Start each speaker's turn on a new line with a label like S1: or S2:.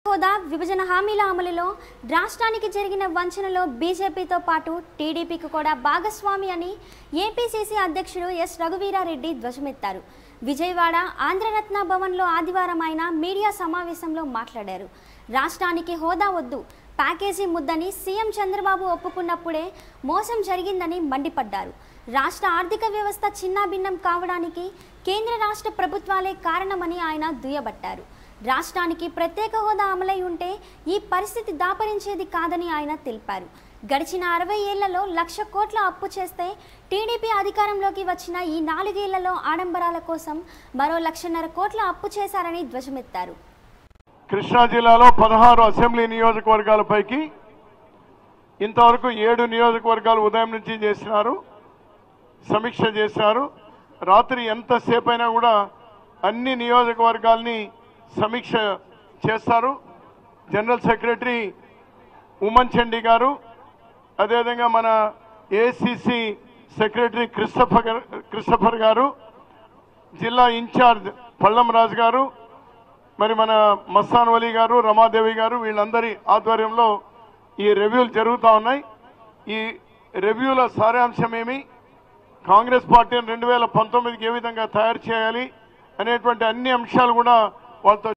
S1: హోదా విభజన హామీల అమలులో రాష్ట్రానికి జరిగిన వంచనలో బీజేపీతో పాటు టీడీపీకి కూడా భాగస్వామి అని ఏపీసీసీ అధ్యక్షుడు ఎస్ రఘువీరారెడ్డి ధ్వజమెత్తారు విజయవాడ ఆంధ్రరత్న భవన్లో ఆదివారం ఆయన మీడియా సమావేశంలో మాట్లాడారు రాష్ట్రానికి హోదా వద్దు ప్యాకేజీ ముద్దని సీఎం చంద్రబాబు ఒప్పుకున్నప్పుడే మోసం జరిగిందని మండిపడ్డారు రాష్ట్ర ఆర్థిక వ్యవస్థ చిన్నాభిన్నం కావడానికి కేంద్ర రాష్ట్ర ప్రభుత్వాలే కారణమని ఆయన దుయ్యబట్టారు రాష్ట్రానికి ప్రత్యేక హోదా అమలై ఉంటే ఈ పరిస్థితి దాపరించేది కాదని ఆయన తెలిపారు గడిచిన అరవై ఏళ్లలో లక్ష కోట్ల అప్పు చేస్తే టీడీపీ అధికారంలోకి వచ్చిన ఈ నాలుగేళ్లలో ఆడంబరాల కోసం మరో లక్షన్నర కోట్ల అప్పు చేశారని ధ్వజమెత్తారు
S2: కృష్ణా జిల్లాలో పదహారు అసెంబ్లీ నియోజకవర్గాల పైకి ఇంతవరకు ఏడు నియోజకవర్గాలు ఉదయం నుంచి చేసినారు సమీక్ష చేశారు రాత్రి ఎంతసేపు అయినా కూడా అన్ని నియోజకవర్గాల్ని సమీక్ష చేస్తారు జనరల్ సెక్రటరీ ఉమన్ చండి గారు అదేవిధంగా మన ఏసీసీ సెక్రటరీ క్రిస్టఫర్ గారు- క్రిస్టఫర్ గారు జిల్లా ఇన్ఛార్జ్ పళ్ళం రాజు గారు మరి మన మస్తాన్ వలీ గారు రమాదేవి గారు వీళ్ళందరి ఆధ్వర్యంలో ఈ రివ్యూలు జరుగుతూ ఉన్నాయి ఈ రివ్యూల సారాంశం ఏమి కాంగ్రెస్ పార్టీని రెండు వేల పంతొమ్మిదికి ఏ విధంగా తయారు చేయాలి అనేటువంటి అన్ని అంశాలు కూడా వాళ్ళతో